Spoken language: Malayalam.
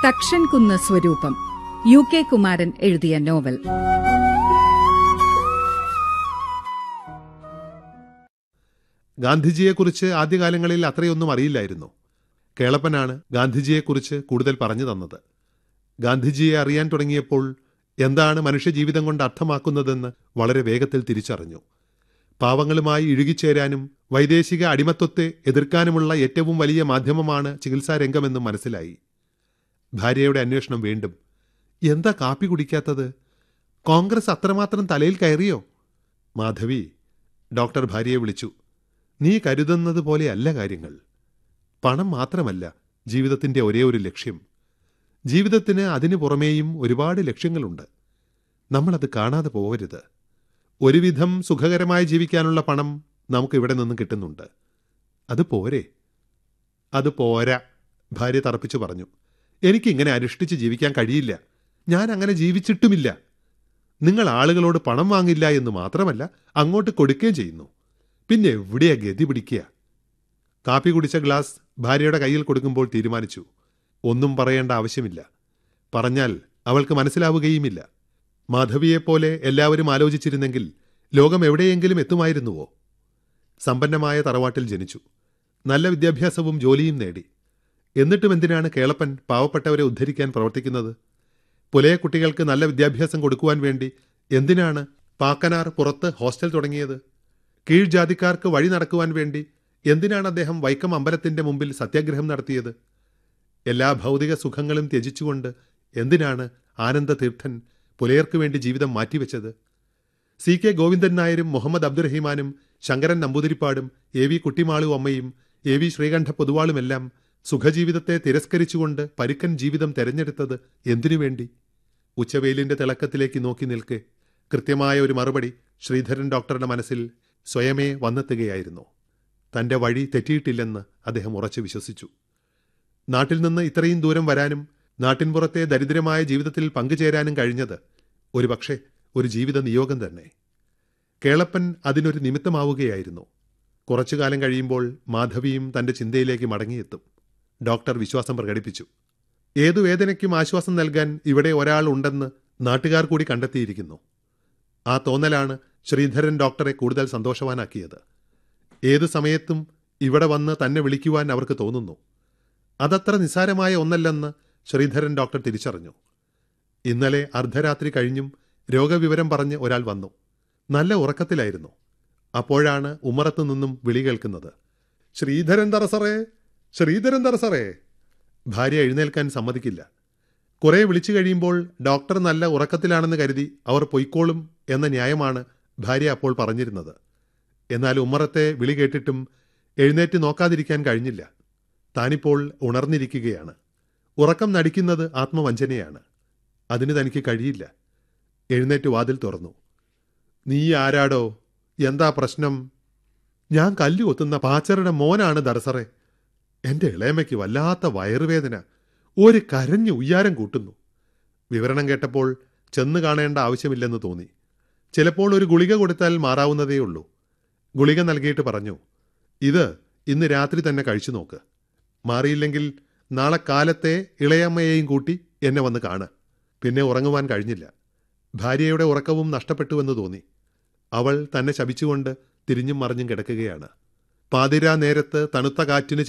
തക്ഷൻ കുന്ന് സ്വരൂപം യു കെ കുമാരൻ എഴുതിയ നോവൽ ഗാന്ധിജിയെക്കുറിച്ച് ആദ്യകാലങ്ങളിൽ അത്രയൊന്നും അറിയില്ലായിരുന്നു കേളപ്പനാണ് ഗാന്ധിജിയെക്കുറിച്ച് കൂടുതൽ പറഞ്ഞു തന്നത് ഗാന്ധിജിയെ അറിയാൻ തുടങ്ങിയപ്പോൾ എന്താണ് മനുഷ്യജീവിതം കൊണ്ട് അർത്ഥമാക്കുന്നതെന്ന് വളരെ വേഗത്തിൽ തിരിച്ചറിഞ്ഞു പാവങ്ങളുമായി ഇഴുകിച്ചേരാനും വൈദേശിക അടിമത്വത്തെ എതിർക്കാനുമുള്ള ഏറ്റവും വലിയ മാധ്യമമാണ് ചികിത്സാരംഗമെന്നും മനസ്സിലായി ഭാര്യയുടെ അന്വേഷണം വീണ്ടും എന്താ കാപ്പി കുടിക്കാത്തത് കോൺഗ്രസ് അത്രമാത്രം തലയിൽ കയറിയോ മാധവി ഡോക്ടർ ഭാര്യയെ വിളിച്ചു നീ കരുതുന്നത് പോലെയല്ല കാര്യങ്ങൾ പണം മാത്രമല്ല ജീവിതത്തിന്റെ ഒരേ ഒരു ലക്ഷ്യം ജീവിതത്തിന് അതിനു പുറമേയും ഒരുപാട് ലക്ഷ്യങ്ങളുണ്ട് നമ്മളത് കാണാതെ പോവരുത് ഒരുവിധം സുഖകരമായി ജീവിക്കാനുള്ള പണം നമുക്ക് ഇവിടെ നിന്ന് കിട്ടുന്നുണ്ട് അത് പോരെ അത് പോരാ ഭാര്യ തറപ്പിച്ചു പറഞ്ഞു എനിക്കിങ്ങനെ അനുഷ്ഠിച്ച് ജീവിക്കാൻ കഴിയില്ല ഞാൻ അങ്ങനെ ജീവിച്ചിട്ടുമില്ല നിങ്ങൾ ആളുകളോട് പണം വാങ്ങില്ല എന്ന് മാത്രമല്ല അങ്ങോട്ട് കൊടുക്കുകയും ചെയ്യുന്നു പിന്നെ എവിടെയാ ഗതി പിടിക്കുക കാപ്പി കുടിച്ച ഗ്ലാസ് ഭാര്യയുടെ കയ്യിൽ കൊടുക്കുമ്പോൾ തീരുമാനിച്ചു ഒന്നും പറയേണ്ട ആവശ്യമില്ല പറഞ്ഞാൽ അവൾക്ക് മനസ്സിലാവുകയുമില്ല മാധവിയെപ്പോലെ എല്ലാവരും ആലോചിച്ചിരുന്നെങ്കിൽ ലോകം എവിടെയെങ്കിലും എത്തുമായിരുന്നുവോ സമ്പന്നമായ തറവാട്ടിൽ ജനിച്ചു നല്ല വിദ്യാഭ്യാസവും ജോലിയും നേടി എന്നിട്ടും എന്തിനാണ് കേളപ്പൻ പാവപ്പെട്ടവരെ ഉദ്ധരിക്കാൻ പ്രവർത്തിക്കുന്നത് പുലയ കുട്ടികൾക്ക് നല്ല വിദ്യാഭ്യാസം കൊടുക്കുവാൻ വേണ്ടി എന്തിനാണ് പാക്കനാർ പുറത്ത് ഹോസ്റ്റൽ തുടങ്ങിയത് കീഴ്ജാതിക്കാർക്ക് വഴി നടക്കുവാൻ വേണ്ടി എന്തിനാണ് അദ്ദേഹം വൈക്കം അമ്പലത്തിന്റെ മുമ്പിൽ സത്യാഗ്രഹം നടത്തിയത് എല്ലാ ഭൗതിക സുഖങ്ങളും ത്യജിച്ചുകൊണ്ട് എന്തിനാണ് ആനന്ദതീർത്ഥൻ പുലയർക്ക് വേണ്ടി ജീവിതം മാറ്റിവെച്ചത് സി കെ ഗോവിന്ദൻ നായരും മുഹമ്മദ് അബ്ദുറഹിമാനും ശങ്കരൻ നമ്പൂതിരിപ്പാടും എ വി കുട്ടിമാളു അമ്മയും എ വി ശ്രീകണ്ഠ പൊതുവാളുമെല്ലാം സുഖജീവിതത്തെ തിരസ്കരിച്ചുകൊണ്ട് പരുക്കൻ ജീവിതം തെരഞ്ഞെടുത്തത് എന്തിനു വേണ്ടി ഉച്ചവെയിലിന്റെ തിളക്കത്തിലേക്ക് നോക്കി നിൽക്കെ കൃത്യമായ ഒരു മറുപടി ശ്രീധരൻ ഡോക്ടറുടെ മനസ്സിൽ സ്വയമേ വന്നെത്തുകയായിരുന്നു തന്റെ വഴി തെറ്റിയിട്ടില്ലെന്ന് അദ്ദേഹം ഉറച്ചു വിശ്വസിച്ചു നാട്ടിൽ നിന്ന് ഇത്രയും ദൂരം വരാനും നാട്ടിൻപുറത്തെ ദരിദ്രമായ ജീവിതത്തിൽ പങ്കുചേരാനും കഴിഞ്ഞത് ഒരുപക്ഷെ ഒരു ജീവിത നിയോഗം തന്നെ കേളപ്പൻ അതിനൊരു നിമിത്തമാവുകയായിരുന്നു കുറച്ചു കാലം കഴിയുമ്പോൾ മാധവിയും തന്റെ ചിന്തയിലേക്ക് മടങ്ങിയെത്തും ഡോക്ടർ വിശ്വാസം പ്രകടിപ്പിച്ചു ഏതു വേദനയ്ക്കും ആശ്വാസം നൽകാൻ ഇവിടെ ഒരാൾ ഉണ്ടെന്ന് നാട്ടുകാർ കൂടി കണ്ടെത്തിയിരിക്കുന്നു ആ തോന്നലാണ് ശ്രീധരൻ ഡോക്ടറെ കൂടുതൽ സന്തോഷവാനാക്കിയത് ഏതു സമയത്തും ഇവിടെ വന്ന് തന്നെ വിളിക്കുവാൻ അവർക്ക് തോന്നുന്നു അതത്ര നിസ്സാരമായ ഒന്നല്ലെന്ന് ശ്രീധരൻ ഡോക്ടർ തിരിച്ചറിഞ്ഞു ഇന്നലെ അർദ്ധരാത്രി കഴിഞ്ഞും രോഗവിവരം പറഞ്ഞ് ഒരാൾ വന്നു നല്ല ഉറക്കത്തിലായിരുന്നു അപ്പോഴാണ് ഉമ്മറത്തു നിന്നും വിളി കേൾക്കുന്നത് ശ്രീധരൻ തറസറേ ശ്രീധരൻ തറസറേ ഭാര്യ എഴുന്നേൽക്കാൻ സമ്മതിക്കില്ല കുറെ വിളിച്ചു കഴിയുമ്പോൾ ഡോക്ടർ നല്ല ഉറക്കത്തിലാണെന്ന് കരുതി അവർ പൊയ്ക്കോളും എന്ന ന്യായമാണ് ഭാര്യ അപ്പോൾ പറഞ്ഞിരുന്നത് എന്നാൽ ഉമ്മറത്തെ വിളി കേട്ടിട്ടും എഴുന്നേറ്റ് നോക്കാതിരിക്കാൻ കഴിഞ്ഞില്ല താനിപ്പോൾ ഉണർന്നിരിക്കുകയാണ് ഉറക്കം നടിക്കുന്നത് ആത്മവഞ്ചനയാണ് അതിന് തനിക്ക് കഴിയില്ല എഴുന്നേറ്റ് വാതിൽ തുറന്നു നീ ആരാടോ എന്താ പ്രശ്നം ഞാൻ കല്ലു കൊത്തുന്ന പാച്ചറുടെ മോനാണ് ദർസറെ എന്റെ ഇളയമയ്ക്ക് വല്ലാത്ത വയറുവേദന ഒരു കരഞ്ഞ് ഉയ്യാരം കൂട്ടുന്നു വിവരണം കേട്ടപ്പോൾ ചെന്ന് കാണേണ്ട ആവശ്യമില്ലെന്ന് തോന്നി ചിലപ്പോൾ ഒരു ഗുളിക കൊടുത്താൽ മാറാവുന്നതേയുള്ളൂ ഗുളിക നൽകിയിട്ട് പറഞ്ഞു ഇത് ഇന്ന് രാത്രി തന്നെ കഴിച്ചു നോക്ക് മാറിയില്ലെങ്കിൽ നാളെ കാലത്തെ ഇളയമ്മയെയും കൂട്ടി എന്നെ വന്ന് കാണ് പിന്നെ ഉറങ്ങുവാൻ കഴിഞ്ഞില്ല ഭാര്യയുടെ ഉറക്കവും നഷ്ടപ്പെട്ടുവെന്ന് തോന്നി അവൾ തന്നെ ശപിച്ചുകൊണ്ട് തിരിഞ്ഞും മറിഞ്ഞും കിടക്കുകയാണ് പാതിരാ നേരത്ത് തണുത്ത കാറ്റിന്